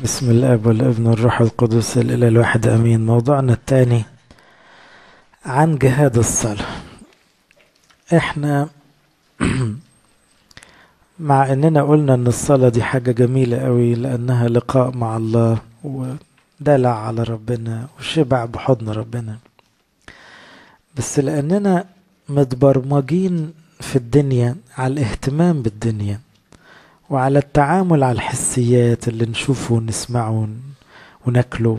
بسم الاب والابن والروح القدس الاله الواحد امين موضوعنا الثاني عن جهاد الصلاه احنا مع اننا قلنا ان الصلاه دي حاجه جميله قوي لانها لقاء مع الله ودلع على ربنا وشبع بحضن ربنا بس لاننا متبرمجين في الدنيا على الاهتمام بالدنيا وعلى التعامل على الحسيات اللي نشوفه ونسمعه وناكله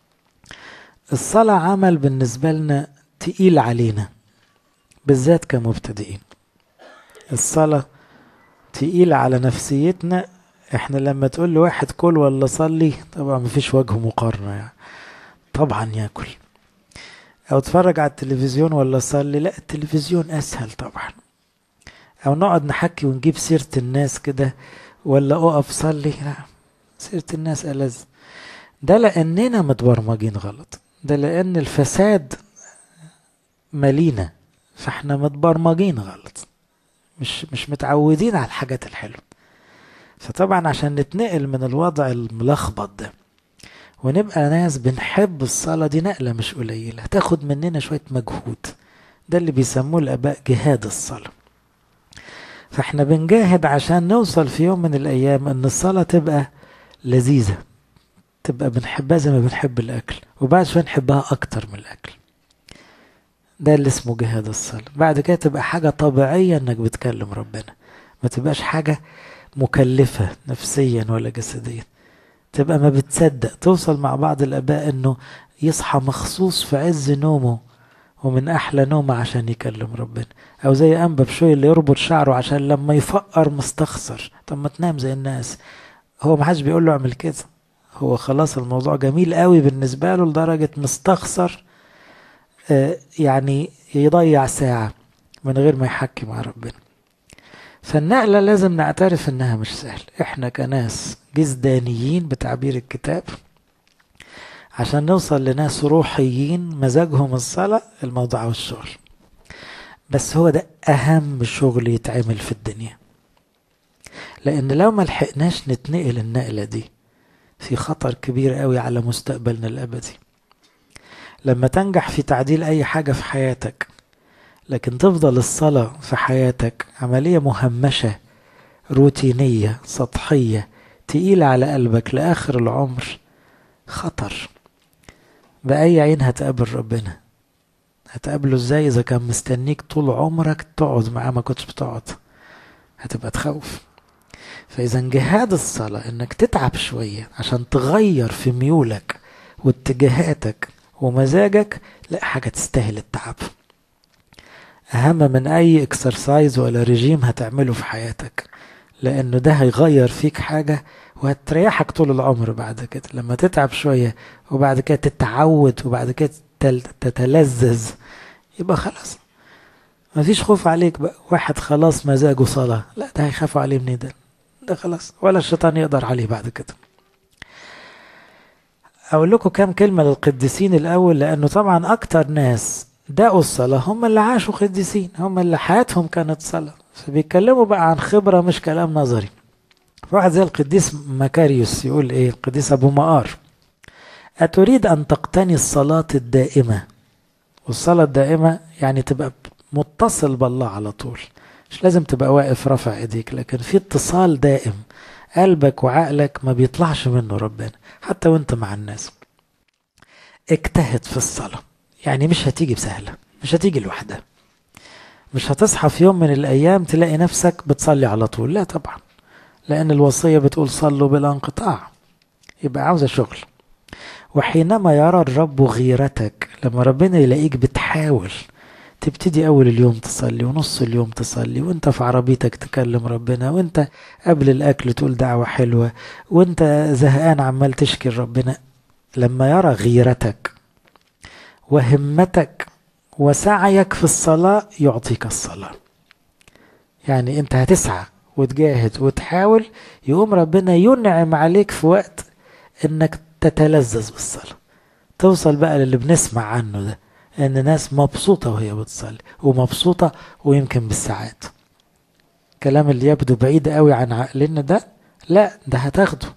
الصلاة عمل بالنسبة لنا تقيل علينا بالذات كمبتدئين الصلاة تقيل على نفسيتنا احنا لما تقول لواحد كل ولا صلي طبعا مفيش وجه مقارنة يعني طبعا ياكل او اتفرج على التلفزيون ولا صلي لا التلفزيون اسهل طبعا او نقعد نحكي ونجيب سيرة الناس كده ولا اقف صلي لا سيرة الناس ألذ ده لأننا متبرمجين غلط ده لأن الفساد مالينا فاحنا متبرمجين غلط مش مش متعودين على الحاجات الحلوة فطبعا عشان نتنقل من الوضع الملخبط ده ونبقى ناس بنحب الصلاة دي نقلة مش قليلة هتاخد مننا شوية مجهود ده اللي بيسموه الآباء جهاد الصلاة فاحنا بنجاهد عشان نوصل في يوم من الايام ان الصلاه تبقى لذيذه تبقى بنحبها زي ما بنحب الاكل وبعد شويه نحبها اكتر من الاكل ده اللي اسمه جهاد الصلاه بعد كده تبقى حاجه طبيعيه انك بتكلم ربنا ما تبقاش حاجه مكلفه نفسيا ولا جسديا تبقى ما بتصدق توصل مع بعض الاباء انه يصحى مخصوص في عز نومه ومن احلى نومه عشان يكلم ربنا او زي انبا بشوي اللي يربط شعره عشان لما يفقر مستخسر طب ما تنام زي الناس هو ما حدش بيقول له اعمل كده هو خلاص الموضوع جميل قوي بالنسبه له لدرجه مستخسر آه يعني يضيع ساعه من غير ما يحكي مع ربنا فالنقلة لازم نعترف انها مش سهل احنا كناس جزدانيين بتعبير الكتاب عشان نوصل لناس روحيين مزاجهم الصلاة الموضوع والشغل بس هو ده أهم شغل يتعمل في الدنيا لأن لو ما لحقناش نتنقل النقلة دي في خطر كبير قوي على مستقبلنا الأبدي لما تنجح في تعديل أي حاجة في حياتك لكن تفضل الصلاة في حياتك عملية مهمشة روتينية سطحية تقيلة على قلبك لآخر العمر خطر بأي عين هتقابل ربنا هتقابله ازاي اذا كان مستنيك طول عمرك تقعد معاه ما كنتش بتقعد هتبقى تخوف فاذا جهاد الصلاة انك تتعب شوية عشان تغير في ميولك واتجاهاتك ومزاجك لا حاجة تستاهل التعب اهم من اي اكسرسايز ولا رجيم هتعمله في حياتك لانه ده هيغير فيك حاجة وهتريحك طول العمر بعد كده لما تتعب شوية وبعد كده تتعود وبعد كده تتلذذ يبقى خلاص مفيش خوف عليك بقى واحد خلاص مزاجه صلاة لا ده هيخافوا عليه من ده ده خلاص ولا الشيطان يقدر عليه بعد كده أقول لكم كام كلمة للقديسين الأول لأنه طبعا أكتر ناس دقوا الصلاة هم اللي عاشوا قديسين هم اللي حياتهم كانت صلاة فبيتكلموا بقى عن خبرة مش كلام نظري واحد زي القديس مكاريوس يقول ايه القديس ابو مقار أتريد أن تقتني الصلاة الدائمة والصلاة الدائمة يعني تبقى متصل بالله على طول مش لازم تبقى واقف رافع ايديك لكن في اتصال دائم قلبك وعقلك ما بيطلعش منه ربنا حتى وانت مع الناس اجتهد في الصلاة يعني مش هتيجي بسهلة مش هتيجي لوحدها مش هتصحى في يوم من الأيام تلاقي نفسك بتصلي على طول لا طبعا لأن الوصية بتقول صلوا بلا انقطاع يبقى عاوزة شغل وحينما يرى الرب غيرتك لما ربنا يلاقيك بتحاول تبتدي أول اليوم تصلي ونص اليوم تصلي وانت في عربيتك تكلم ربنا وانت قبل الأكل تقول دعوة حلوة وانت زهقان عمال تشكي ربنا لما يرى غيرتك وهمتك وسعيك في الصلاة يعطيك الصلاة يعني انت هتسعى وتجاهد وتحاول يقوم ربنا ينعم عليك في وقت انك تتلذذ بالصلاة توصل بقى للي بنسمع عنه ده ان ناس مبسوطة وهي بتصلي ومبسوطة ويمكن بالساعات كلام اللي يبدو بعيد قوي عن عقلنا ده لا ده هتاخده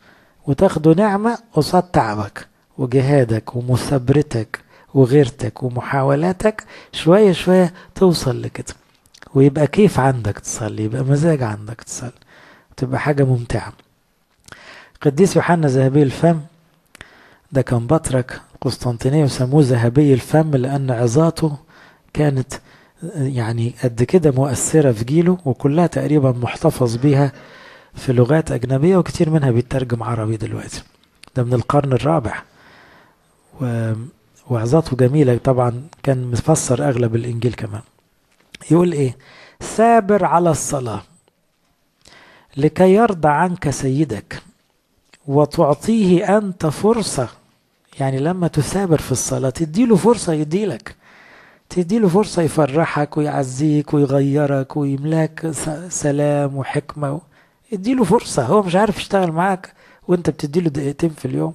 وتاخدوا نعمة قصاد تعبك وجهادك ومثابرتك وغيرتك ومحاولاتك شوية شوية توصل لكده ويبقى كيف عندك تصلي يبقى مزاج عندك تصلي تبقى حاجة ممتعة قديس يوحنا ذهبي الفم ده كان بطرك قسطنطينية وسموه ذهبي الفم لأن عظاته كانت يعني قد كده مؤثرة في جيله وكلها تقريبا محتفظ بيها في لغات أجنبية وكتير منها بيترجم عربي دلوقتي ده من القرن الرابع و... وعظاته جميلة طبعا كان مفسر أغلب الإنجيل كمان يقول إيه ثابر على الصلاة لكي يرضى عنك سيدك وتعطيه أنت فرصة يعني لما تثابر في الصلاة تديله فرصة يديلك تديله فرصة يفرحك ويعزيك ويغيرك ويملاك سلام وحكمة اديله فرصة هو مش عارف يشتغل معاك وانت بتديله دقيقتين في اليوم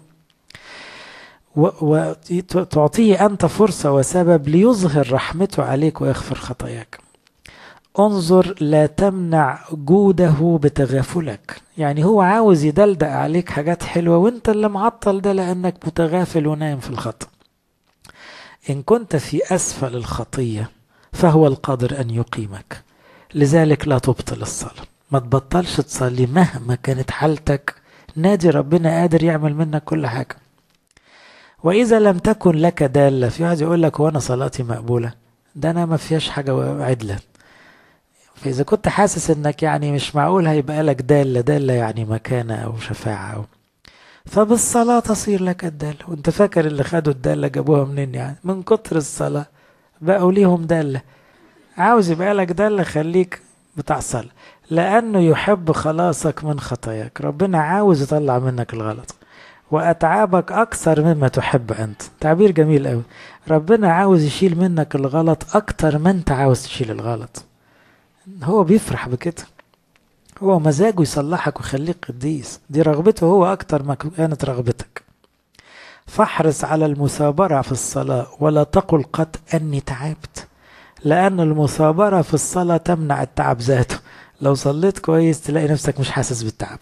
وتعطيه أنت فرصة وسبب ليظهر رحمته عليك ويغفر خطاياك انظر لا تمنع جوده بتغافلك يعني هو عاوز يدلدق عليك حاجات حلوة وانت اللي معطل ده لأنك متغافل ونايم في الخطأ إن كنت في أسفل الخطية فهو القادر أن يقيمك لذلك لا تبطل الصلاة ما تبطلش تصلي مهما كانت حالتك نادي ربنا قادر يعمل منك كل حاجة وإذا لم تكن لك دالة في واحد يقول لك هو أنا صلاتي مقبولة ده أنا ما فيهاش حاجة عدلة فإذا كنت حاسس إنك يعني مش معقول هيبقى لك دالة دالة يعني مكانة أو شفاعة أو فبالصلاة تصير لك الدالة وانت فاكر اللي خدوا الدالة جابوها منين يعني من كتر الصلاة بقوا ليهم دالة عاوز يبقى لك دالة خليك بتاع صلاة لأنه يحب خلاصك من خطاياك ربنا عاوز يطلع منك الغلط وأتعابك أكثر مما تحب أنت تعبير جميل قوي ربنا عاوز يشيل منك الغلط أكتر ما أنت عاوز تشيل الغلط هو بيفرح بكده هو مزاجه يصلحك ويخليك قديس دي رغبته هو أكتر ما كانت رغبتك فاحرص على المثابرة في الصلاة ولا تقل قط أني تعبت لأن المثابرة في الصلاة تمنع التعب ذاته لو صليت كويس تلاقي نفسك مش حاسس بالتعب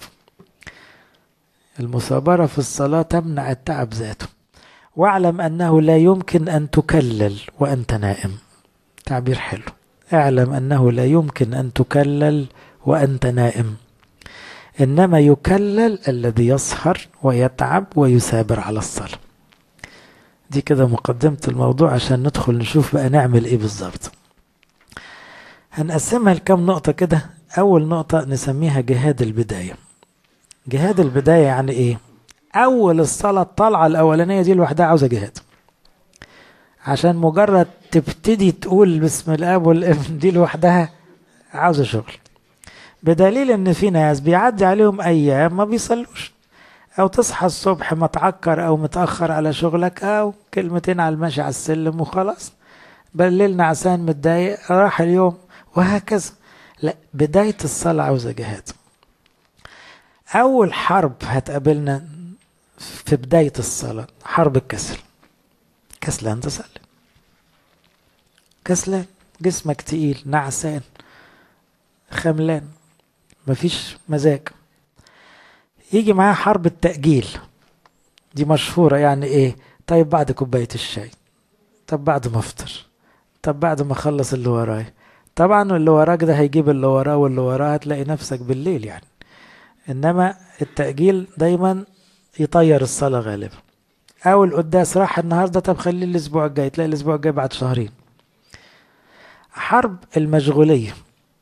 المثابرة في الصلاة تمنع التعب ذاته واعلم أنه لا يمكن أن تكلل وأنت نائم تعبير حلو اعلم أنه لا يمكن أن تكلل وأنت نائم إنما يكلل الذي يسهر ويتعب ويثابر على الصلاة دي كده مقدمة الموضوع عشان ندخل نشوف بقى نعمل ايه بالظبط هنقسمها لكم نقطة كده أول نقطة نسميها جهاد البداية جهاد البداية يعني ايه أول الصلاة الطلعة الأولانية دي لوحدها عاوزة جهاد عشان مجرد تبتدي تقول بسم الاب والابن دي لوحدها عاوزه شغل بدليل ان في ناس بيعدي عليهم ايام ما بيصلوش او تصحى الصبح متعكر او متاخر على شغلك او كلمتين على المشي على السلم وخلاص بالليل نعسان متضايق راح اليوم وهكذا لا بدايه الصلاه عاوزه جهاد اول حرب هتقابلنا في بدايه الصلاه حرب الكسل كسلان تصلي كسلان جسمك تقيل نعسان خملان مفيش مزاج يجي معاه حرب التأجيل دي مشهورة يعني ايه طيب بعد كوباية الشاي طب بعد ما افطر طب بعد ما اخلص اللي وراي طبعا اللي وراك ده هيجيب اللي وراه واللي وراه هتلاقي نفسك بالليل يعني انما التأجيل دايما يطير الصلاة غالبا او القداس راح النهارده طب خليه الاسبوع الجاي تلاقي الاسبوع الجاي بعد شهرين حرب المشغوليه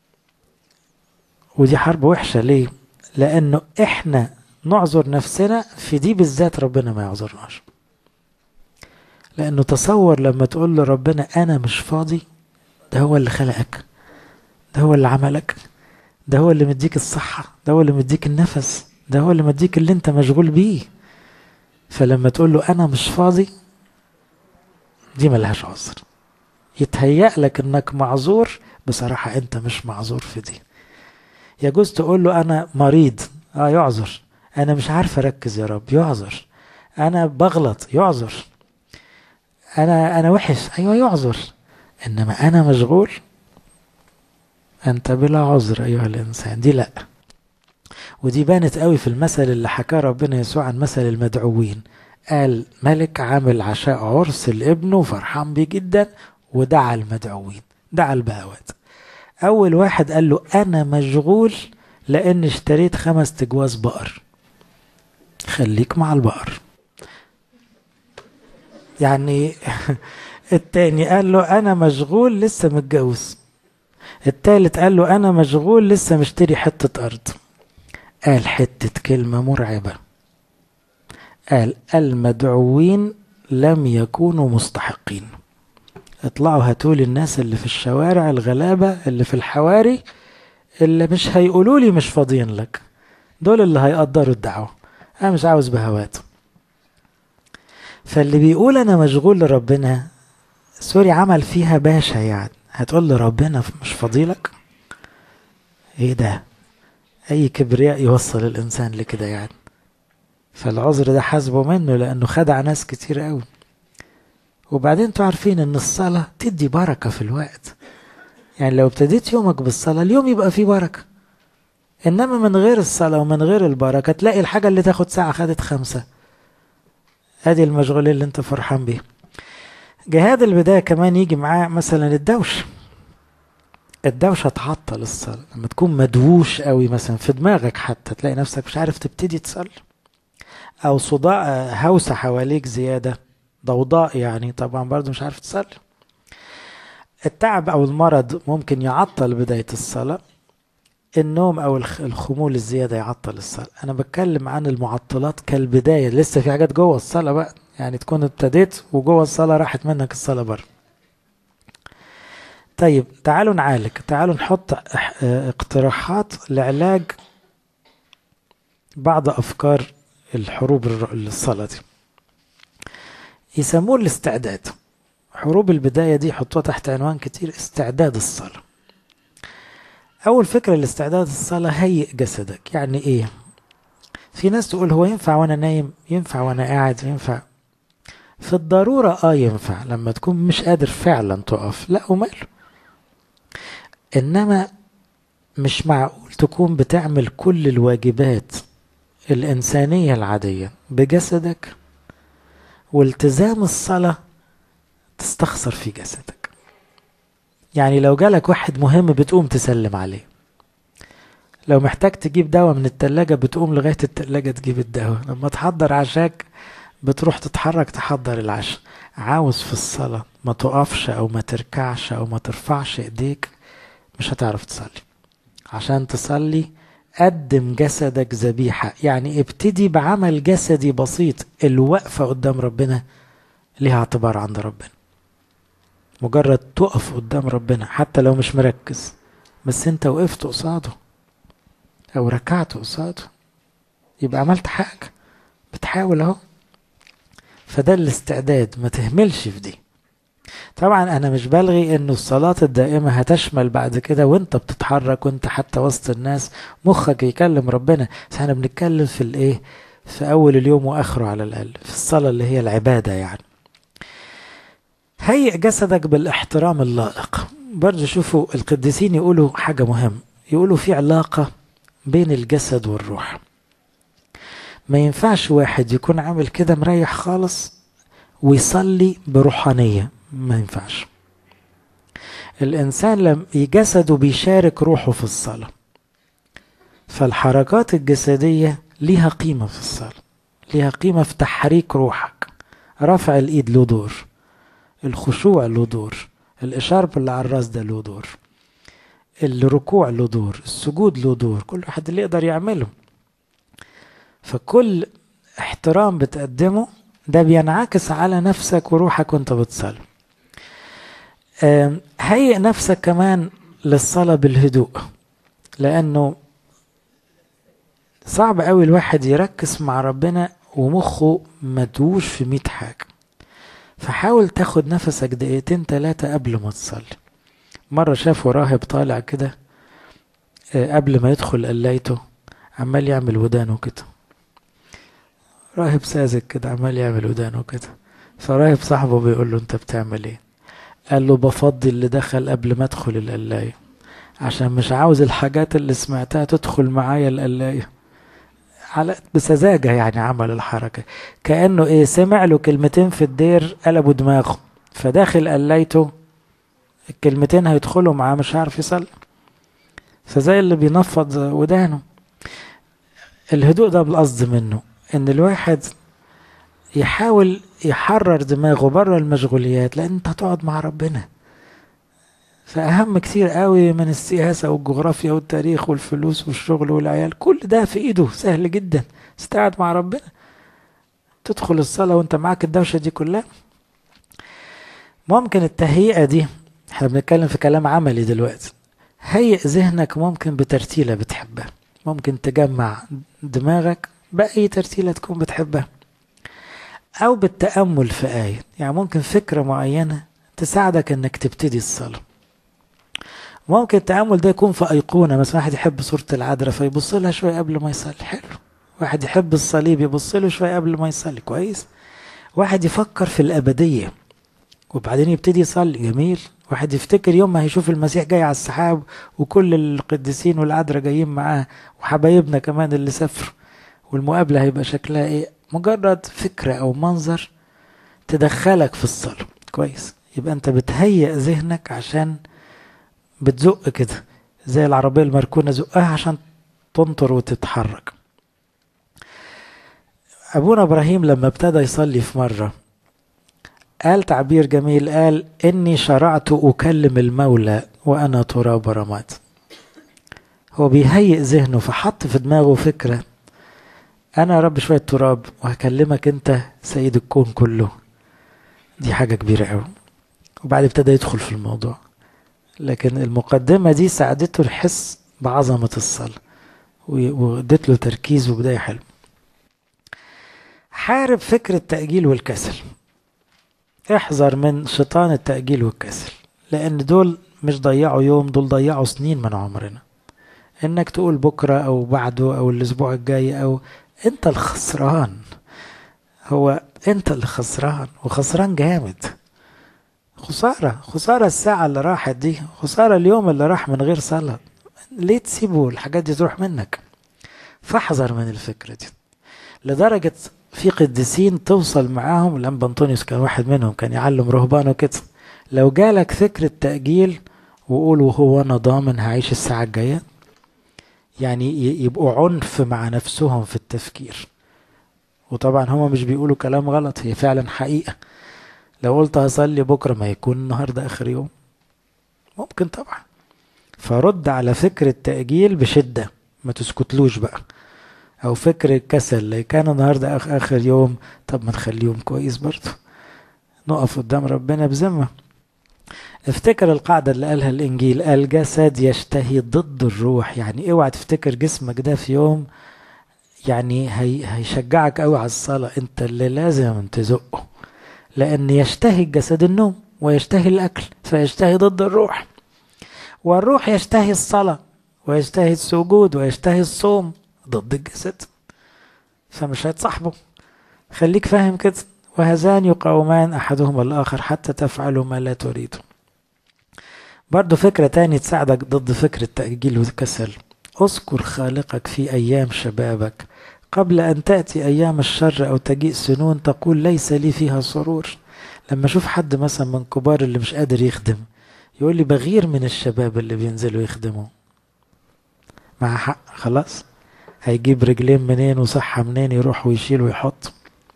ودي حرب وحشه ليه لانه احنا نعذر نفسنا في دي بالذات ربنا ما يعذرناش لانه تصور لما تقول لربنا انا مش فاضي ده هو اللي خلقك ده هو اللي عملك ده هو اللي مديك الصحة ده هو اللي مديك النفس ده هو اللي مديك اللي انت مشغول بيه فلما تقول له انا مش فاضي دي ملهاش عذر يتهيأ لك انك معذور بصراحة انت مش معذور في دي يجوز تقول له انا مريض اه يعذر انا مش عارف اركز يا رب يعذر انا بغلط يعذر انا انا وحش ايوه يعذر انما انا مشغول انت بلا عذر ايها الانسان دي لا ودي بانت قوي في المثل اللي حكاه ربنا يسوع عن مثل المدعوين قال ملك عامل عشاء عرس لابنه فرحان بيه جدا ودعا المدعوين دعا البهوات اول واحد قال له انا مشغول لان اشتريت خمس تجواز بقر خليك مع البقر يعني التاني قال له انا مشغول لسه متجوز التالت قال له انا مشغول لسه مشتري حتة ارض قال حتة كلمة مرعبة قال المدعوين لم يكونوا مستحقين اطلعوا هاتولي الناس اللي في الشوارع الغلابة اللي في الحواري اللي مش هيقولوا لي مش فاضيين لك دول اللي هيقدروا الدعوة انا مش عاوز بهوات فاللي بيقول انا مشغول لربنا سوري عمل فيها باشا يعني هتقول لربنا مش فاضيلك ايه ده اي كبرياء يوصل الانسان لكده يعني فالعذر ده حاسبه منه لانه خدع ناس كتير قوي وبعدين انتوا عارفين ان الصلاة تدي بركة في الوقت يعني لو ابتديت يومك بالصلاة اليوم يبقى فيه بركة انما من غير الصلاة ومن غير البركة تلاقي الحاجة اللي تاخد ساعة خدت خمسة ادي المشغول اللي انت فرحان بيه جهاد البداية كمان يجي معاه مثلا الدوشة الدوشة تعطل الصلاة لما تكون مدووش قوي مثلا في دماغك حتى تلاقي نفسك مش عارف تبتدي تصلي او صداع هوسة حواليك زيادة ضوضاء يعني طبعا برضو مش عارف تصلي التعب او المرض ممكن يعطل بداية الصلاة النوم او الخمول الزيادة يعطل الصلاة انا بتكلم عن المعطلات كالبداية لسه في حاجات جوه الصلاة بقى يعني تكون ابتديت وجوه الصلاة راحت منك الصلاة بره طيب تعالوا نعالج تعالوا نحط اقتراحات لعلاج بعض افكار الحروب الصلاة دي يسموه الاستعداد حروب البداية دي حطوها تحت عنوان كتير استعداد الصلاة أول فكرة لاستعداد الصلاة هيئ جسدك يعني إيه في ناس تقول هو ينفع وأنا نايم ينفع وأنا قاعد ينفع في الضرورة آه ينفع لما تكون مش قادر فعلا تقف لا وماله إنما مش معقول تكون بتعمل كل الواجبات الإنسانية العادية بجسدك والتزام الصلاة تستخسر في جسدك يعني لو جالك واحد مهم بتقوم تسلم عليه لو محتاج تجيب دواء من التلاجة بتقوم لغاية التلاجة تجيب الدواء لما تحضر عشاك بتروح تتحرك تحضر العشاء عاوز في الصلاة ما تقفش أو ما تركعش أو ما ترفعش إيديك مش هتعرف تصلي عشان تصلي قدم جسدك ذبيحة يعني ابتدي بعمل جسدي بسيط الوقفة قدام ربنا ليها اعتبار عند ربنا مجرد تقف قدام ربنا حتى لو مش مركز بس انت وقفت قصاده او ركعت قصاده يبقى عملت حاجة بتحاول اهو فده الاستعداد ما تهملش في دي طبعا انا مش بلغي انه الصلاة الدائمة هتشمل بعد كده وانت بتتحرك وانت حتى وسط الناس مخك يكلم ربنا بس احنا بنتكلم في الايه في اول اليوم واخره على الاقل في الصلاة اللي هي العبادة يعني هيئ جسدك بالاحترام اللائق برضه شوفوا القديسين يقولوا حاجة مهم يقولوا في علاقة بين الجسد والروح ما ينفعش واحد يكون عامل كده مريح خالص ويصلي بروحانية ما ينفعش الإنسان لم جسده بيشارك روحه في الصلاة فالحركات الجسدية ليها قيمة في الصلاة ليها قيمة في تحريك روحك رفع الإيد له دور الخشوع له دور الإشارة اللي على الراس ده له دور الركوع له دور السجود له دور كل واحد اللي يقدر يعمله فكل احترام بتقدمه ده بينعكس على نفسك وروحك وانت بتصلي هيئ نفسك كمان للصلاة بالهدوء لأنه صعب قوي الواحد يركز مع ربنا ومخه مدوش في ميت حاجة فحاول تاخد نفسك دقيقتين تلاتة قبل ما تصلي مرة شافوا راهب طالع كده قبل ما يدخل قلايته عمال يعمل ودانه كده راهب ساذج كده عمال يعمل ودانه كده فراهب صاحبه بيقول له انت بتعمل ايه قال له بفضي اللي دخل قبل ما ادخل القلاية عشان مش عاوز الحاجات اللي سمعتها تدخل معايا القلاية على بسذاجة يعني عمل الحركة كأنه إيه سمع له كلمتين في الدير قلبوا دماغه فداخل قليته الكلمتين هيدخلوا معاه مش عارف يصلي فزي اللي بينفض ودانه الهدوء ده بالقصد منه ان الواحد يحاول يحرر دماغه بره المشغوليات لان انت هتقعد مع ربنا فأهم كتير قوي من السياسة والجغرافيا والتاريخ والفلوس والشغل والعيال كل ده في ايده سهل جدا استقعد مع ربنا تدخل الصلاة وانت معاك الدوشة دي كلها ممكن التهيئة دي احنا بنتكلم في كلام عملي دلوقتي هيئ ذهنك ممكن بترتيلة بتحبها ممكن تجمع دماغك بأي ترتيلة تكون بتحبها أو بالتأمل في آية يعني ممكن فكرة معينة تساعدك إنك تبتدي الصلاة ممكن التأمل ده يكون في أيقونة مثلا واحد يحب صورة العذراء فيبص لها شوية قبل ما يصلي حلو واحد يحب الصليب يبص له شوية قبل ما يصلي كويس واحد يفكر في الأبدية وبعدين يبتدي يصلي جميل واحد يفتكر يوم ما هيشوف المسيح جاي على السحاب وكل القديسين والعذراء جايين معاه وحبايبنا كمان اللي سافروا والمقابلة هيبقى شكلها ايه مجرد فكرة او منظر تدخلك في الصلاة كويس يبقى انت بتهيئ ذهنك عشان بتزق كده زي العربية المركونة زقها عشان تنطر وتتحرك أبونا إبراهيم لما ابتدى يصلي في مرة قال تعبير جميل قال إني شرعت أكلم المولى وأنا تراب رماد هو بيهيئ ذهنه فحط في دماغه فكرة أنا يا رب شوية تراب وهكلمك أنت سيد الكون كله دي حاجة كبيرة أوي وبعد ابتدى يدخل في الموضوع لكن المقدمة دي ساعدته يحس بعظمة الصلاة وادت له تركيز وبداية حلوة حارب فكرة التأجيل والكسل احذر من شيطان التأجيل والكسل لأن دول مش ضيعوا يوم دول ضيعوا سنين من عمرنا انك تقول بكرة او بعده او الاسبوع الجاي او انت الخسران هو انت اللي خسران وخسران جامد خسارة خسارة الساعة اللي راحت دي خسارة اليوم اللي راح من غير صلاة ليه تسيبه الحاجات دي تروح منك فاحذر من الفكرة دي لدرجة في قديسين توصل معاهم الأنبا أنطونيوس كان واحد منهم كان يعلم رهبانه كده لو جالك فكرة تأجيل وقول وهو أنا ضامن هعيش الساعة الجاية يعني يبقوا عنف مع نفسهم في التفكير وطبعا هما مش بيقولوا كلام غلط هي فعلا حقيقة لو قلت هصلي بكرة ما يكون النهاردة آخر يوم ممكن طبعا فرد على فكرة تأجيل بشدة ما تسكتلوش بقى او فكر الكسل اللي كان النهارده آخر, اخر يوم طب ما نخليه يوم كويس برضه نقف قدام ربنا بذمه افتكر القاعدة اللي قالها الإنجيل الجسد يشتهي ضد الروح يعني اوعى تفتكر جسمك ده في يوم يعني هي هيشجعك قوي على الصلاة انت اللي لازم تزقه لأن يشتهي الجسد النوم ويشتهي الأكل فيشتهي ضد الروح والروح يشتهي الصلاة ويشتهي السجود ويشتهي الصوم ضد الجسد فمش هيتصاحبوا خليك فاهم كده وهذان يقاومان أحدهما الآخر حتى تفعلوا ما لا تريدوا برضو فكرة تاني تساعدك ضد فكرة تأجيل والكسل اذكر خالقك في أيام شبابك قبل أن تأتي أيام الشر أو تجيء سنون تقول ليس لي فيها سرور لما أشوف حد مثلا من كبار اللي مش قادر يخدم يقول لي بغير من الشباب اللي بينزلوا يخدموا مع حق خلاص هيجيب رجلين منين وصحة منين يروح ويشيل ويحط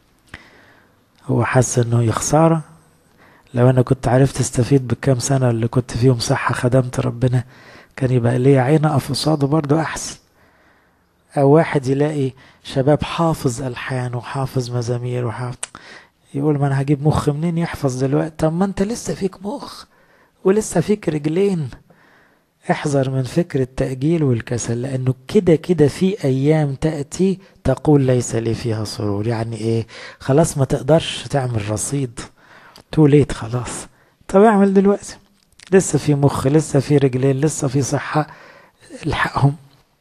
هو حس انه يا خسارة لو انا كنت عرفت استفيد بالكام سنة اللي كنت فيهم صحة خدمت ربنا كان يبقى ليا عين اقف قصاده برضه احسن او واحد يلاقي شباب حافظ الحان وحافظ مزامير وحافظ يقول ما انا هجيب مخ منين يحفظ دلوقتي طب ما انت لسه فيك مخ ولسه فيك رجلين احذر من فكر التأجيل والكسل لأنه كده كده في أيام تأتي تقول ليس لي فيها سرور يعني إيه خلاص ما تقدرش تعمل رصيد تو ليت خلاص طب اعمل دلوقتي لسه في مخ لسه في رجلين لسه في صحة الحقهم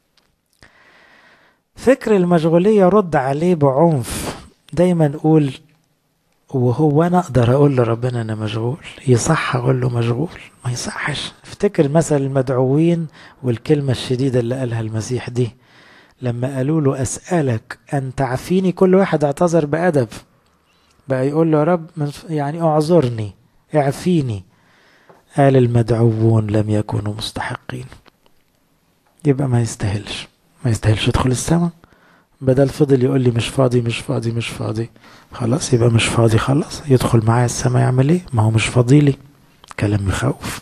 فكر المشغولية رد عليه بعنف دايما قول وهو انا اقدر اقول لربنا انا مشغول يصح اقول له مشغول ما يصحش افتكر مثل المدعوين والكلمة الشديدة اللي قالها المسيح دي لما قالوا له أسألك أن تعفيني كل واحد اعتذر بأدب بقى يقول له يا رب يعني اعذرني اعفيني قال المدعوون لم يكونوا مستحقين يبقى ما يستاهلش ما يستاهلش يدخل السماء بدل فضل يقول لي مش فاضي مش فاضي مش فاضي خلاص يبقى مش فاضي خلاص يدخل معايا السماء يعمل ايه ما هو مش فاضي لي كلام يخوف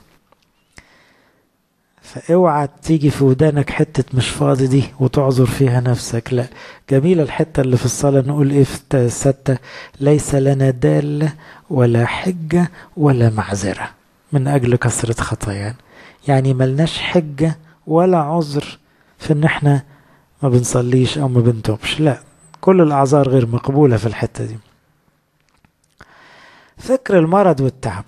فاوعى تيجي في ودانك حتة مش فاضي دي وتعذر فيها نفسك لا جميلة الحتة اللي في الصلاة نقول ايه في الستة ليس لنا دالة ولا حجة ولا معذرة من أجل كثرة خطايانا يعني ملناش حجة ولا عذر في ان احنا ما بنصليش او ما بنتوبش لا كل الاعذار غير مقبولة في الحتة دي فكر المرض والتعب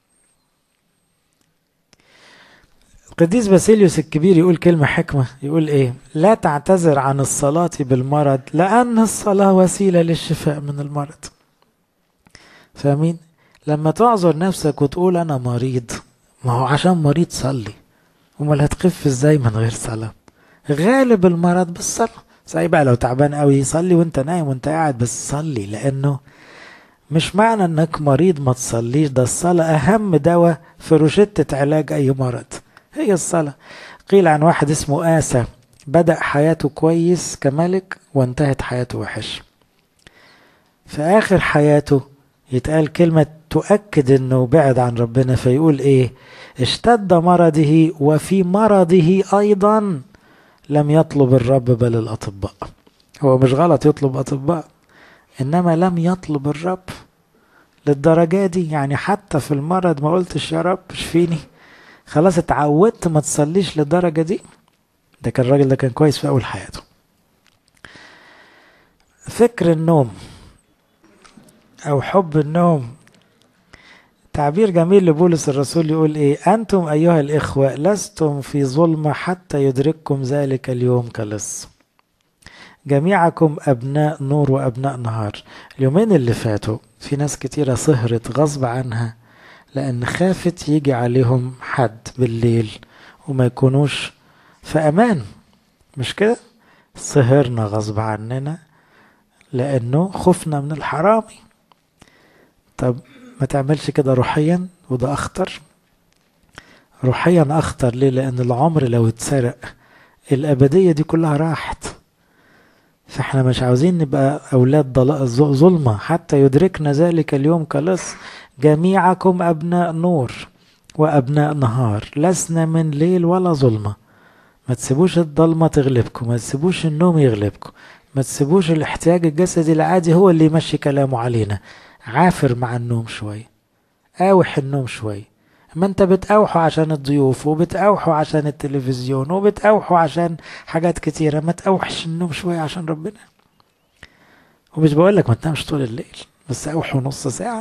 القديس باسيليوس الكبير يقول كلمة حكمة يقول ايه لا تعتذر عن الصلاة بالمرض لأن الصلاة وسيلة للشفاء من المرض فاهمين لما تعذر نفسك وتقول أنا مريض ما هو عشان مريض صلي امال هتخف ازاي من غير صلاة غالب المرض بالصلاة زي بقى لو تعبان قوي صلي وانت نايم وانت قاعد بس صلي لانه مش معنى انك مريض ما تصليش ده الصلاة اهم دواء في روشتة علاج اي مرض هي الصلاة قيل عن واحد اسمه آسى بدأ حياته كويس كملك وانتهت حياته وحش في آخر حياته يتقال كلمة تؤكد انه بعد عن ربنا فيقول ايه اشتد مرضه وفي مرضه ايضا لم يطلب الرب بل الاطباء هو مش غلط يطلب اطباء انما لم يطلب الرب للدرجة دي يعني حتى في المرض ما قلتش يا رب اشفيني خلاص اتعودت ما تصليش للدرجة دي ده كان الراجل ده كان كويس في أول حياته فكر النوم أو حب النوم تعبير جميل لبولس الرسول يقول إيه أنتم أيها الإخوة لستم في ظلمة حتى يدرككم ذلك اليوم كلص جميعكم أبناء نور وأبناء نهار اليومين اللي فاتوا في ناس كتيرة سهرت غصب عنها لأن خافت يجي عليهم حد بالليل وما يكونوش في أمان مش كده سهرنا غصب عننا لأنه خفنا من الحرامي طب ما تعملش كده روحيا وده أخطر روحيا أخطر ليه لأن العمر لو اتسرق الأبدية دي كلها راحت فاحنا مش عاوزين نبقى أولاد ظلمة حتى يدركنا ذلك اليوم كلص جميعكم أبناء نور وأبناء نهار لسنا من ليل ولا ظلمة ما تسيبوش الضلمة تغلبكم ما تسيبوش النوم يغلبكم ما تسيبوش الاحتياج الجسدي العادي هو اللي يمشي كلامه علينا عافر مع النوم شوي قاوح النوم شوي ما انت بتقاوحه عشان الضيوف وبتقاوحه عشان التلفزيون وبتقاوحه عشان حاجات كتيرة ما تقاوحش النوم شوية عشان ربنا ومش بقول لك ما تنامش طول الليل بس قاوحه نص ساعة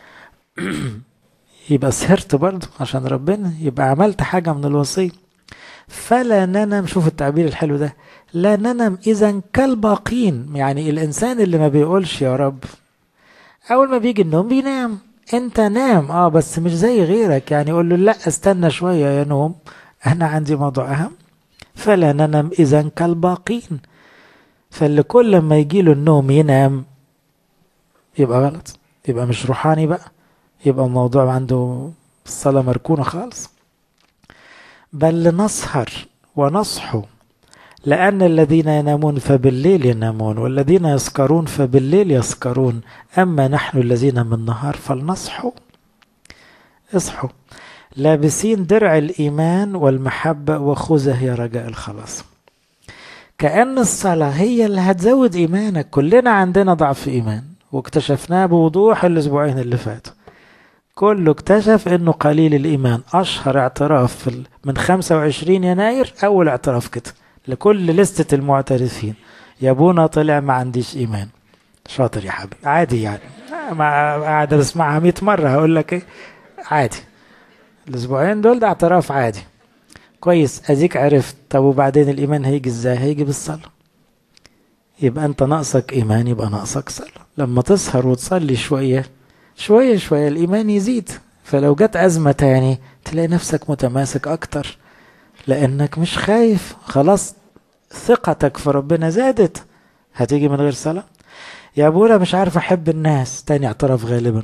يبقى سهرت برضه عشان ربنا يبقى عملت حاجة من الوصية فلا ننام شوف التعبير الحلو ده لا ننام إذا كالباقين يعني الإنسان اللي ما بيقولش يا رب أول ما بيجي النوم بينام أنت نام أه بس مش زي غيرك يعني يقول له لا استنى شوية يا نوم أنا عندي موضوع أهم فلا ننام إذا كالباقين فاللي كل ما يجي له النوم ينام يبقى غلط يبقى مش روحاني بقى يبقى الموضوع عنده الصلاة مركونة خالص بل نسهر ونصحو لأن الذين ينامون فبالليل ينامون والذين يسكرون فبالليل يسكرون أما نحن الذين من النهار فلنصحوا اصحوا لابسين درع الإيمان والمحبة وخذه يا رجاء الخلاص كأن الصلاة هي اللي هتزود إيمانك كلنا عندنا ضعف إيمان واكتشفناه بوضوح الأسبوعين اللي فاتوا كله اكتشف انه قليل الايمان اشهر اعتراف من 25 يناير اول اعتراف كده لكل لستة المعترفين يا ابونا طلع ما عنديش ايمان شاطر يا حبيبي عادي يعني ما قاعد بسمعها 100 مرة هقول لك ايه عادي الاسبوعين دول ده اعتراف عادي كويس اديك عرفت طب وبعدين الايمان هيجي ازاي هيجي بالصلاة يبقى انت ناقصك ايمان يبقى ناقصك صلاة لما تسهر وتصلي شوية شوية شوية الإيمان يزيد فلو جت أزمة تاني تلاقي نفسك متماسك أكتر لأنك مش خايف خلاص ثقتك في ربنا زادت هتيجي من غير صلاة يا ابونا مش عارف احب الناس تاني اعتراف غالبا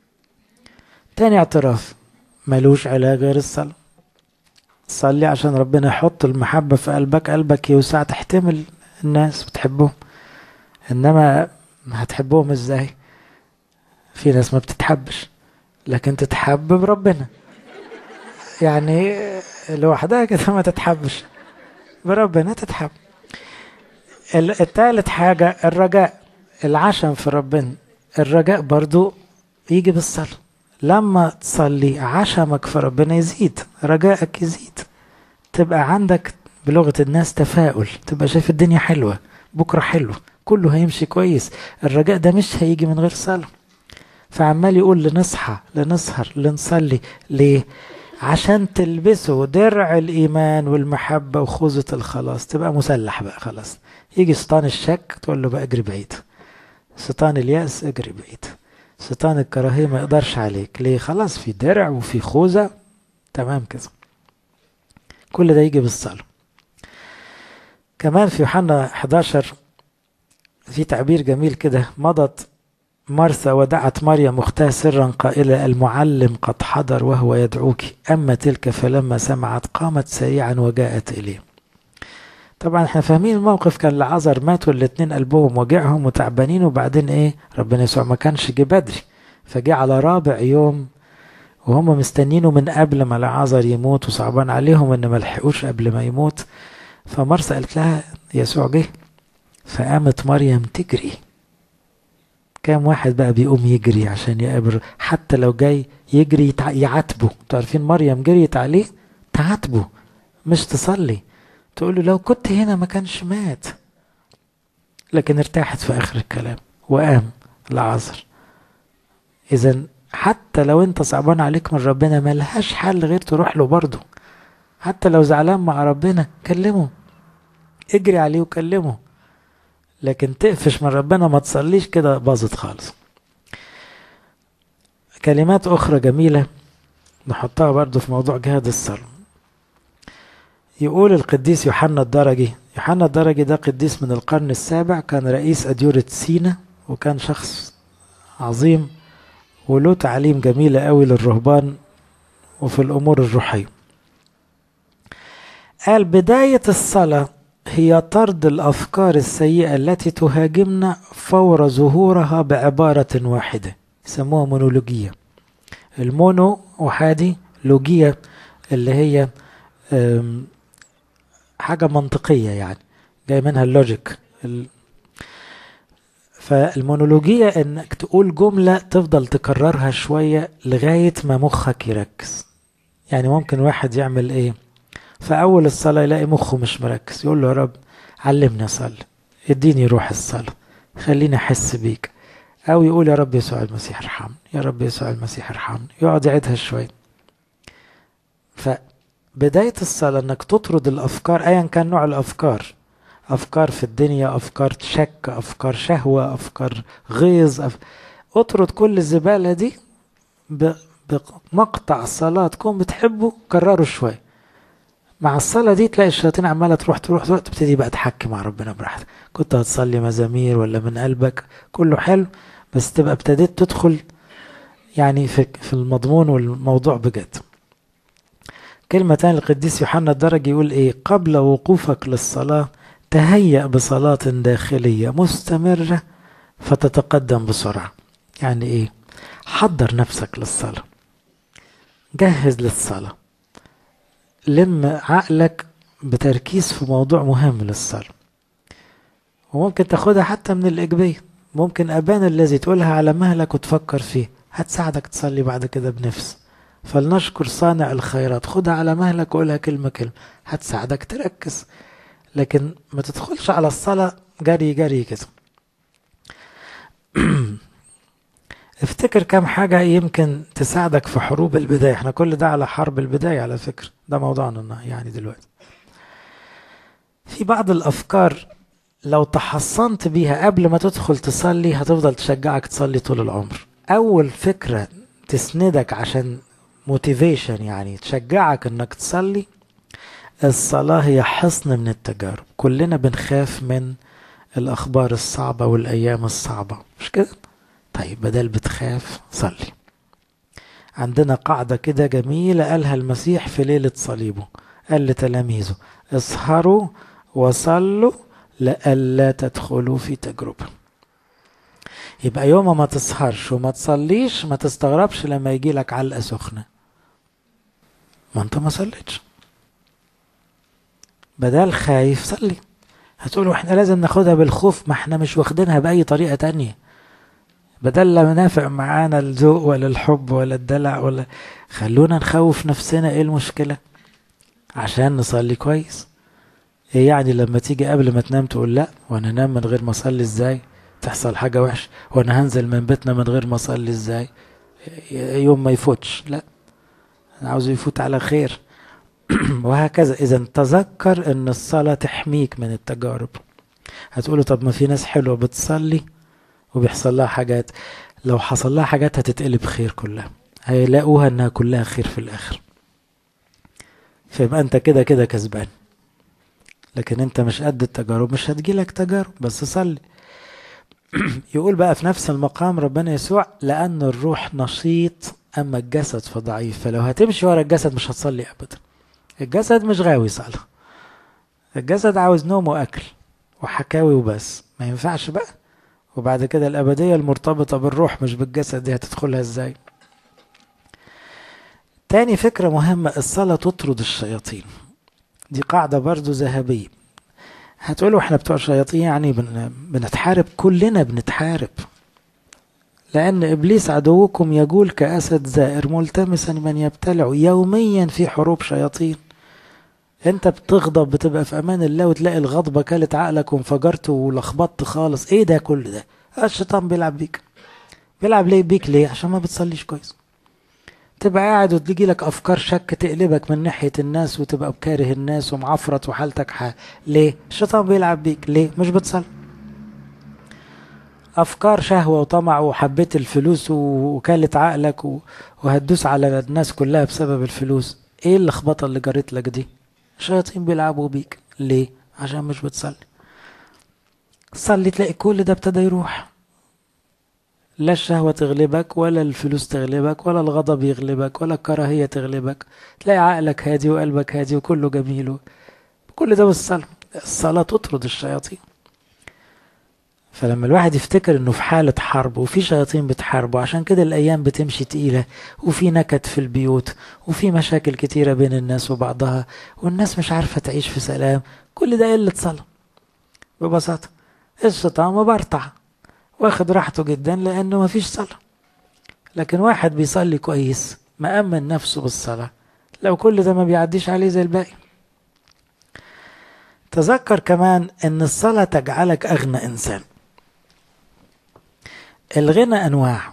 تاني اعتراف ملوش علاج غير الصلاة صلي عشان ربنا يحط المحبة في قلبك قلبك يوسع تحتمل الناس وتحبهم انما هتحبهم ازاي في ناس ما بتتحبش لكن تتحب بربنا يعني لوحدها كده ما تتحبش بربنا تتحب التالت حاجة الرجاء العشم في ربنا الرجاء برضو يجي بالصلاة لما تصلي عشمك في ربنا يزيد رجائك يزيد تبقى عندك بلغة الناس تفاؤل تبقى شايف الدنيا حلوة بكرة حلو كله هيمشي كويس الرجاء ده مش هيجي من غير صلاة فعمال يقول لنصحى لنسهر لنصلي ليه عشان تلبسه درع الإيمان والمحبة وخوذة الخلاص تبقى مسلح بقى خلاص يجي شيطان الشك تقول له بقى اجري بعيد شيطان اليأس اجري بعيد شيطان الكراهية ما يقدرش عليك ليه خلاص في درع وفي خوذة تمام كده كل ده يجي بالصلاة كمان في يوحنا 11 في تعبير جميل كده مضت مرثا ودعت مريم اختها سرا قائلة المعلم قد حضر وهو يدعوك أما تلك فلما سمعت قامت سريعا وجاءت إليه طبعا احنا فاهمين الموقف كان لعذر ماتوا الاتنين قلبهم وجعهم وتعبانين وبعدين ايه ربنا يسوع ما كانش جه بدري فجه على رابع يوم وهم مستنينه من قبل ما لعذر يموت وصعبان عليهم ان ما لحقوش قبل ما يموت فمرسى قالت لها يسوع جه فقامت مريم تجري كام واحد بقى بيقوم يجري عشان يقابل حتى لو جاي يجري يعاتبه انتوا عارفين مريم جريت عليه تعاتبه مش تصلي تقول له لو كنت هنا ما كانش مات لكن ارتاحت في اخر الكلام وقام لعذر اذا حتى لو انت صعبان عليك من ربنا ملهاش حل غير تروح له برضه حتى لو زعلان مع ربنا كلمه اجري عليه وكلمه لكن تقفش من ربنا ما تصليش كده باظت خالص كلمات أخرى جميلة نحطها برضو في موضوع جهاد الصلاة يقول القديس يوحنا الدرجي يوحنا الدرجي ده قديس من القرن السابع كان رئيس أديرة سينا وكان شخص عظيم وله تعليم جميلة قوي للرهبان وفي الأمور الروحية قال بداية الصلاة هي طرد الأفكار السيئة التي تهاجمنا فور ظهورها بعبارة واحدة يسموها مونولوجية المونو وحادي لوجية اللي هي حاجة منطقية يعني جاي منها اللوجيك فالمونولوجية انك تقول جملة تفضل تكررها شوية لغاية ما مخك يركز يعني ممكن واحد يعمل ايه في أول الصلاة يلاقي مخه مش مركز يقول له يا رب علمني أصلي اديني روح الصلاة خليني أحس بيك أو يقول يا رب يسوع المسيح ارحمني يا رب يسوع المسيح ارحمني يقعد يعيدها شوية فبداية الصلاة انك تطرد الأفكار أيا كان نوع الأفكار أفكار في الدنيا أفكار شك أفكار شهوة أفكار غيظ أف... اطرد كل الزبالة دي بمقطع صلاة تكون بتحبه كرره شوية مع الصلاة دي تلاقي الشياطين عمالة تروح تروح تروح تبتدي بقى تحكي مع ربنا براحتك كنت هتصلي مزامير ولا من قلبك كله حلو بس تبقى ابتديت تدخل يعني في في المضمون والموضوع بجد كلمة تانية القديس يوحنا الدرجي يقول ايه قبل وقوفك للصلاة تهيأ بصلاة داخلية مستمرة فتتقدم بسرعة يعني ايه حضر نفسك للصلاة جهز للصلاه لم عقلك بتركيز في موضوع مهم للصلاة وممكن تاخدها حتى من الإيجابية ممكن أبان الذي تقولها على مهلك وتفكر فيه هتساعدك تصلي بعد كده بنفس فلنشكر صانع الخيرات خدها على مهلك وقولها كلمة كلمة هتساعدك تركز لكن ما تدخلش على الصلاة جري جري كده افتكر كم حاجة يمكن تساعدك في حروب البداية احنا كل ده على حرب البداية على فكرة ده موضوعنا يعني دلوقتي في بعض الأفكار لو تحصنت بيها قبل ما تدخل تصلي هتفضل تشجعك تصلي طول العمر أول فكرة تسندك عشان موتيفيشن يعني تشجعك انك تصلي الصلاة هي حصن من التجارب كلنا بنخاف من الأخبار الصعبة والأيام الصعبة مش كده؟ طيب بدل بتخاف صلي عندنا قاعدة كده جميلة قالها المسيح في ليلة صليبه قال لتلاميذه اسهروا وصلوا لئلا تدخلوا في تجربة يبقى يوم ما تسهرش وما تصليش ما تستغربش لما يجي لك علقة سخنة ما انت ما صليتش بدل خايف صلي هتقولوا احنا لازم ناخدها بالخوف ما احنا مش واخدينها بأي طريقة تانية بدل لا نافع معانا الذوق ولا الحب ولا الدلع ولا خلونا نخوف نفسنا ايه المشكلة عشان نصلي كويس ايه يعني لما تيجي قبل ما تنام تقول لا وانا انام من غير ما اصلي ازاي تحصل حاجة وحش وانا هنزل من بيتنا من غير ما اصلي ازاي يوم ما يفوتش لا انا عاوزه يفوت على خير وهكذا اذا تذكر ان الصلاة تحميك من التجارب هتقولوا طب ما في ناس حلوة بتصلي وبيحصل لها حاجات لو حصل لها حاجات هتتقلب خير كلها هيلاقوها انها كلها خير في الاخر فيبقى انت كده كده كسبان لكن انت مش قد التجارب مش هتجيلك تجارب بس صلي يقول بقى في نفس المقام ربنا يسوع لأن الروح نشيط أما الجسد فضعيف فلو هتمشي ورا الجسد مش هتصلي أبدا الجسد مش غاوي صلاة الجسد عاوز نوم وأكل وحكاوي وبس ما ينفعش بقى وبعد كده الأبدية المرتبطة بالروح مش بالجسد دي هتدخلها ازاي تاني فكرة مهمة الصلاة تطرد الشياطين دي قاعدة برضو ذهبية هتقولوا احنا بتوع شياطين يعني بن بنتحارب كلنا بنتحارب لأن إبليس عدوكم يجول كأسد زائر ملتمسا من يبتلع يوميا في حروب شياطين انت بتغضب بتبقى في امان الله وتلاقي الغضبة كلت عقلك وانفجرت ولخبطت خالص ايه ده كل ده الشيطان بيلعب بيك بيلعب ليه بيك ليه عشان ما بتصليش كويس تبقى قاعد وتجي لك افكار شك تقلبك من ناحيه الناس وتبقى بكاره الناس ومعفرت وحالتك حال ليه الشيطان بيلعب بيك ليه مش بتصلي افكار شهوه وطمع وحبيت الفلوس وكالت عقلك وهتدوس على الناس كلها بسبب الفلوس ايه اللخبطه اللي جرت لك دي الشياطين بيلعبوا بيك ليه عشان مش بتصلي صلي تلاقي كل ده ابتدى يروح لا الشهوة تغلبك ولا الفلوس تغلبك ولا الغضب يغلبك ولا الكراهية تغلبك تلاقي عقلك هادي وقلبك هادي وكله جميل كل ده بالصلاة الصلاة تطرد الشياطين فلما الواحد يفتكر انه في حالة حرب وفي شياطين بتحاربه عشان كده الايام بتمشي تقيلة وفي نكد في البيوت وفي مشاكل كتيرة بين الناس وبعضها والناس مش عارفة تعيش في سلام كل ده قلة صلاة ببساطة الشيطان مبرطع واخد راحته جدا لانه مفيش صلاة لكن واحد بيصلي كويس مأمن نفسه بالصلاة لو كل ده ما بيعديش عليه زي الباقي تذكر كمان ان الصلاة تجعلك اغنى انسان الغنى انواع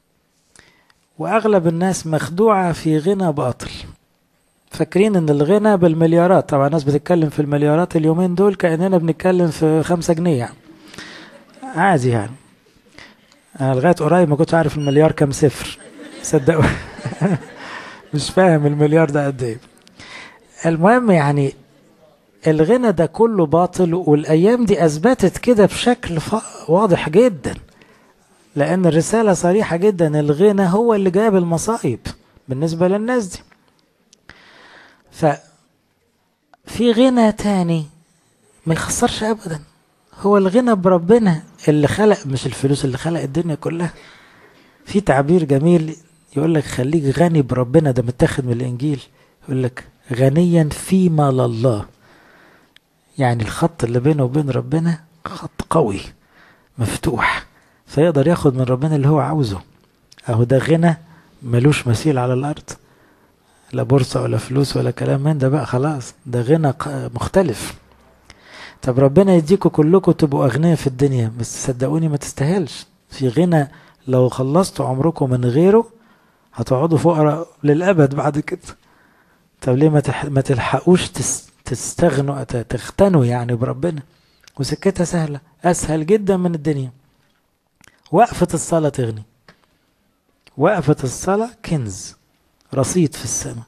واغلب الناس مخدوعة في غنى باطل فاكرين ان الغنى بالمليارات طبعا الناس بتتكلم في المليارات اليومين دول كأننا بنتكلم في خمسة جنيه يعني عادي يعني انا لغايه قريب ما كنتش عارف المليار كام صفر صدقوا مش فاهم المليار ده قد ايه المهم يعني الغنى ده كله باطل والايام دي اثبتت كده بشكل واضح جدا لان الرساله صريحه جدا الغنى هو اللي جاب المصائب بالنسبه للناس دي ف في غنى تاني ما يخسرش ابدا هو الغنى بربنا اللي خلق مش الفلوس اللي خلق الدنيا كلها في تعبير جميل يقول لك خليك غني بربنا ده متاخد من الانجيل يقول لك غنيا فيما لله يعني الخط اللي بينه وبين ربنا خط قوي مفتوح فيقدر ياخد من ربنا اللي هو عاوزه اهو ده غنى ملوش مثيل على الارض لا بورصة ولا فلوس ولا كلام من ده بقى خلاص ده غنى مختلف طب ربنا يديكوا كلكم تبقوا أغنياء في الدنيا بس صدقوني ما تستاهلش في غنى لو خلصتوا عمركم من غيره هتقعدوا فقراء للأبد بعد كده طب ليه ما, تح... ما تلحقوش تس... تستغنوا تغتنوا يعني بربنا وسكتها سهلة أسهل جدا من الدنيا وقفة الصلاة تغني وقفة الصلاة كنز رصيد في السماء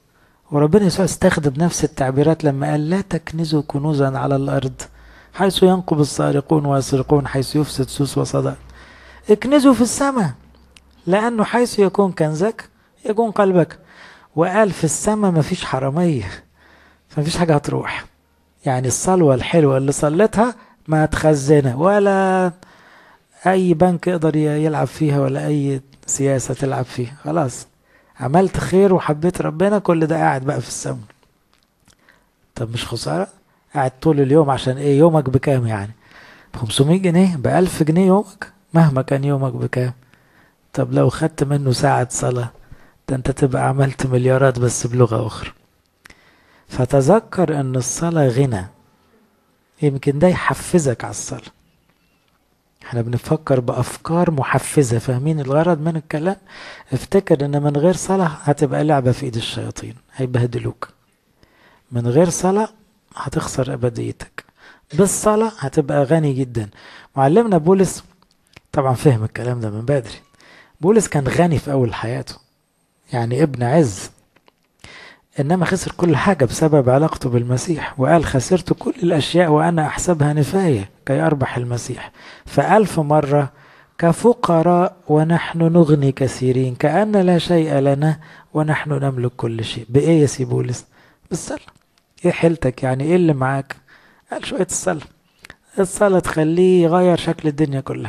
وربنا يسوع استخدم نفس التعبيرات لما قال لا تكنزوا كنوزا على الأرض حيث ينقب السارقون ويسرقون حيث يفسد سوس وصدى اكنزوا في السماء لأنه حيث يكون كنزك يكون قلبك وقال في السماء مفيش حرامية مفيش حاجة هتروح يعني الصلوة الحلوة اللي صليتها ما تخزنها ولا أي بنك يقدر يلعب فيها ولا أي سياسة تلعب فيها خلاص عملت خير وحبيت ربنا كل ده قاعد بقى في السماء طب مش خسارة قاعد طول اليوم عشان ايه يومك بكام يعني ب 500 جنيه ب 1000 جنيه يومك مهما كان يومك بكام طب لو خدت منه ساعة صلاة ده انت تبقى عملت مليارات بس بلغة أخرى فتذكر ان الصلاة غنى يمكن ده يحفزك على الصلاة احنا بنفكر بأفكار محفزة فاهمين الغرض من الكلام افتكر ان من غير صلاة هتبقى لعبة في ايد الشياطين هيبهدلوك من غير صلاة هتخسر أبديتك بالصلاة هتبقى غني جدا معلمنا بولس طبعا فهم الكلام ده من بدري بولس كان غني في أول حياته يعني ابن عز إنما خسر كل حاجة بسبب علاقته بالمسيح وقال خسرت كل الأشياء وأنا أحسبها نفاية كي أربح المسيح فألف مرة كفقراء ونحن نغني كثيرين كأن لا شيء لنا ونحن نملك كل شيء بإيه يا سي بولس بالصلاة إيه حيلتك يعني إيه اللي معاك قال شوية الصلاة الصلاة تخليه يغير شكل الدنيا كلها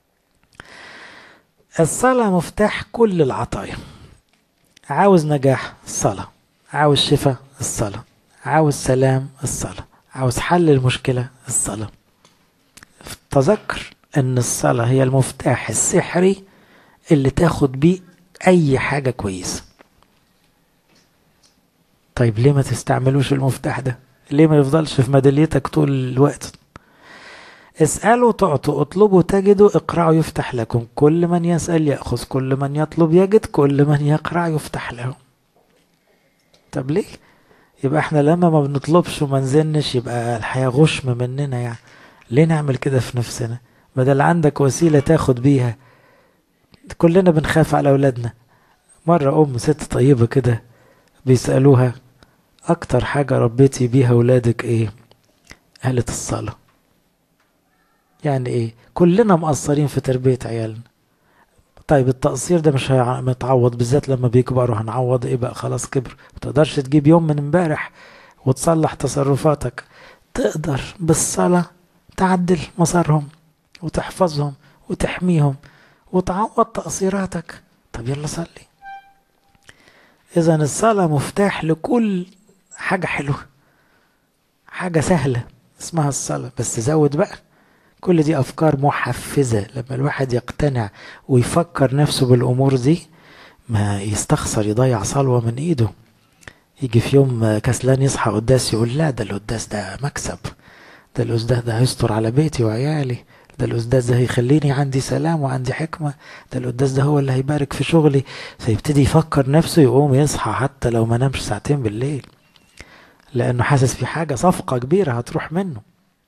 الصلاة مفتاح كل العطايا عاوز نجاح الصلاة عاوز شفاء الصلاة عاوز سلام الصلاة عاوز حل المشكلة الصلاة تذكر ان الصلاة هي المفتاح السحري اللي تاخد بيه اي حاجة كويسة طيب ليه ما تستعملوش المفتاح ده ليه ما يفضلش في ميداليتك طول الوقت اسألوا تعطوا اطلبوا تجدوا اقرأوا يفتح لكم كل من يسأل يأخذ كل من يطلب يجد كل من يقرأ يفتح له طب ليه يبقى احنا لما ما بنطلبش وما نزنش يبقى الحياة غشم مننا يعني ليه نعمل كده في نفسنا بدل عندك وسيلة تاخد بيها كلنا بنخاف على أولادنا مرة أم ست طيبة كده بيسألوها أكتر حاجة ربيتي بيها ولادك إيه قالت الصلاة يعني إيه كلنا مقصرين في تربية عيالنا طيب التقصير ده مش هيتعوض بالذات لما بيكبروا هنعوض ايه بقى خلاص كبر متقدرش تجيب يوم من امبارح وتصلح تصرفاتك تقدر بالصلاة تعدل مسارهم وتحفظهم وتحميهم وتعوض تقصيراتك طب يلا صلي اذا الصلاة مفتاح لكل حاجة حلوة حاجة سهلة اسمها الصلاة بس زود بقى كل دي أفكار محفزة لما الواحد يقتنع ويفكر نفسه بالأمور دي ما يستخسر يضيع صلوة من إيده يجي في يوم كسلان يصحى قداس يقول لا ده القداس ده مكسب ده القداس ده هيستر على بيتي وعيالي ده القداس ده هيخليني عندي سلام وعندي حكمة ده القداس ده هو اللي هيبارك في شغلي فيبتدي يفكر نفسه يقوم يصحى حتى لو ما نامش ساعتين بالليل لأنه حاسس في حاجة صفقة كبيرة هتروح منه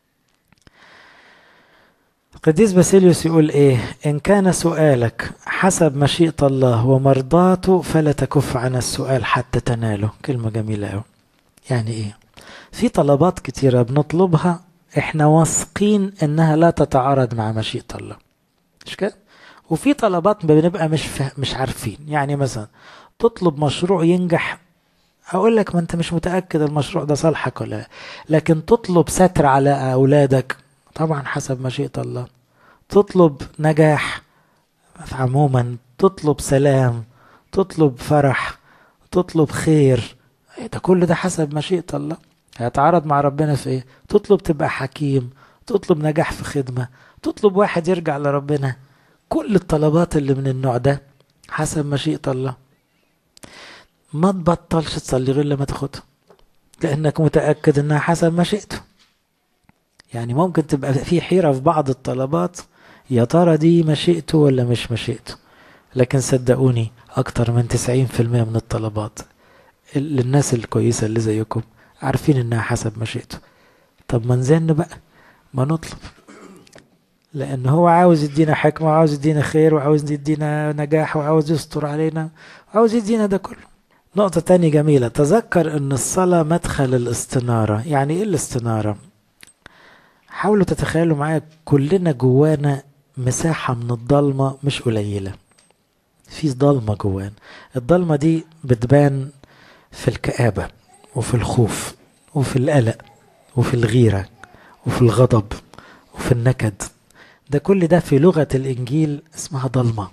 القديس باسيليوس يقول ايه ان كان سؤالك حسب مشيئة الله ومرضاته فلا تكف عن السؤال حتى تناله كلمة جميلة قوي يعني ايه في طلبات كتيرة بنطلبها احنا واثقين انها لا تتعارض مع مشيئة الله مش كده وفي طلبات بنبقى مش فه... مش عارفين يعني مثلا تطلب مشروع ينجح اقول لك ما انت مش متاكد المشروع ده صالحك ولا لكن تطلب ستر على اولادك طبعا حسب مشيئة الله تطلب نجاح عموما تطلب سلام تطلب فرح تطلب خير ده كل ده حسب مشيئة الله هيتعارض مع ربنا في ايه تطلب تبقى حكيم تطلب نجاح في خدمة تطلب واحد يرجع لربنا كل الطلبات اللي من النوع ده حسب مشيئة الله ما تبطلش تصلي غير لما تاخدها لانك متأكد انها حسب مشيئته يعني ممكن تبقى في حيرة في بعض الطلبات يا ترى دي مشيئته ولا مش مشيئته لكن صدقوني أكتر من 90% من الطلبات للناس الكويسة اللي زيكم عارفين إنها حسب مشيئته طب ما نزن بقى ما نطلب لأن هو عاوز يدينا حكمة وعاوز يدينا خير وعاوز يدينا نجاح وعاوز يستر علينا وعاوز يدينا ده كله نقطة تانية جميلة تذكر ان الصلاة مدخل الاستنارة يعني ايه الاستنارة حاولوا تتخيلوا معايا كلنا جوانا مساحة من الضلمة مش قليلة في ضلمة جوانا الضلمة دي بتبان في الكآبة وفي الخوف وفي القلق وفي الغيرة وفي الغضب وفي النكد ده كل ده في لغة الإنجيل اسمها ضلمة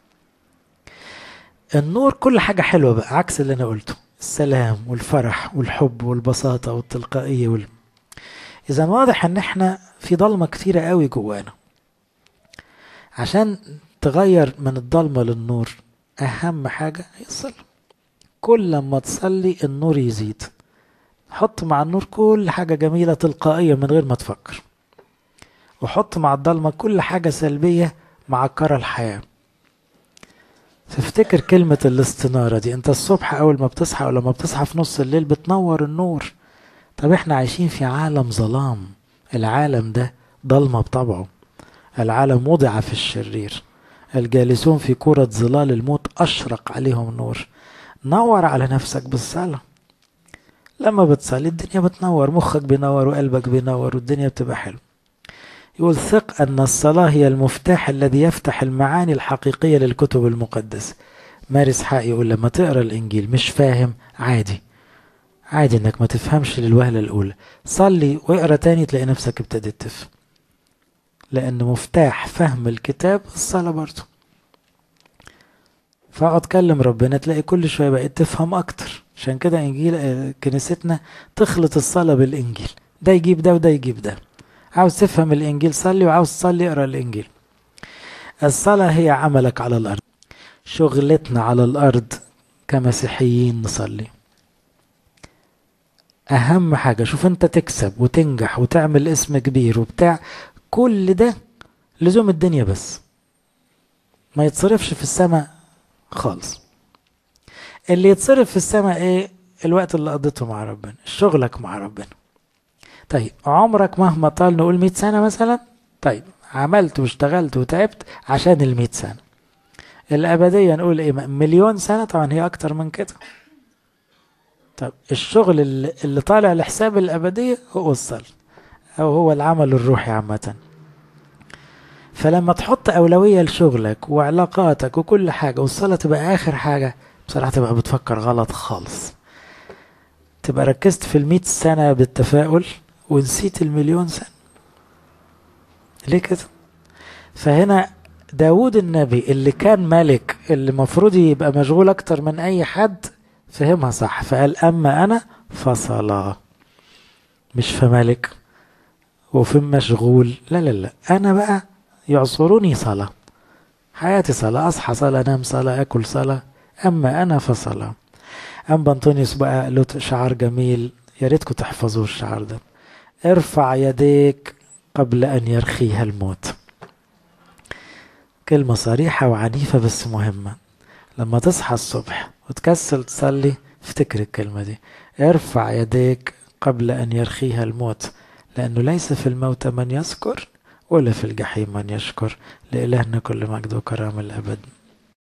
النور كل حاجة حلوة بقى عكس اللي أنا قلته السلام والفرح والحب والبساطة والتلقائية وال... إذا واضح إن إحنا في ضلمة كتيرة قوي جوانا عشان تغير من الضلمة للنور أهم حاجة هي الصلاة كل ما تصلي النور يزيد حط مع النور كل حاجة جميلة تلقائية من غير ما تفكر وحط مع الضلمة كل حاجة سلبية معكرة الحياة تفتكر كلمة الاستنارة دي انت الصبح اول ما بتصحى ولا ما بتصحى في نص الليل بتنور النور طب احنا عايشين في عالم ظلام العالم ده ضلمة بطبعه العالم وضع في الشرير الجالسون في كرة ظلال الموت أشرق عليهم نور نور على نفسك بالصلاة لما بتصلي الدنيا بتنور مخك بينور وقلبك بينور والدنيا بتبقى حلوه يقول ثق أن الصلاة هي المفتاح الذي يفتح المعاني الحقيقية للكتب المقدسة مارس حق يقول لما تقرأ الإنجيل مش فاهم عادي عادي انك ما تفهمش للوهلة الأولى صلي واقرأ تاني تلاقي نفسك ابتدت تفهم لأن مفتاح فهم الكتاب الصلاة برضه فاقعد كلم ربنا تلاقي كل شوية بقيت تفهم أكتر عشان كده إنجيل كنيستنا تخلط الصلاة بالإنجيل ده يجيب ده وده يجيب ده عاوز تفهم الإنجيل صلي وعاوز تصلي اقرأ الإنجيل الصلاة هي عملك على الأرض شغلتنا على الأرض كمسيحيين نصلي أهم حاجة شوف أنت تكسب وتنجح وتعمل اسم كبير وبتاع كل ده لزوم الدنيا بس ما يتصرفش في السماء خالص اللي يتصرف في السماء ايه الوقت اللي قضيته مع ربنا شغلك مع ربنا طيب عمرك مهما طال نقول 100 سنة مثلا طيب عملت واشتغلت وتعبت عشان ال 100 سنة الأبدية نقول إيه مليون سنة طبعا هي أكتر من كده طب الشغل اللي, اللي طالع لحساب الأبدية هو الصلاة أو هو العمل الروحي عامة فلما تحط أولوية لشغلك وعلاقاتك وكل حاجة والصلاة تبقى آخر حاجة بصراحة تبقى بتفكر غلط خالص تبقى ركزت في المئة سنة بالتفاؤل ونسيت المليون سنة ليه كده فهنا داود النبي اللي كان ملك اللي مفروض يبقى مشغول أكتر من أي حد فهمها صح فقال أما أنا فصلاة مش فملك وفي مشغول لا لا لا أنا بقى يعصروني صلاة حياتي صلاة أصحى صلاة أنام صلاة أكل صلاة أما أنا فصلاة أم بنطونيوس بقى له شعار جميل يا ريتكم تحفظوا الشعار ده ارفع يديك قبل أن يرخيها الموت كلمة صريحة وعنيفة بس مهمة لما تصحى الصبح وتكسل تصلي افتكر الكلمة دي ارفع يديك قبل أن يرخيها الموت لأنه ليس في الموت من يذكر ولا في الجحيم من يشكر لإلهنا كل مجد وكرامة الأبد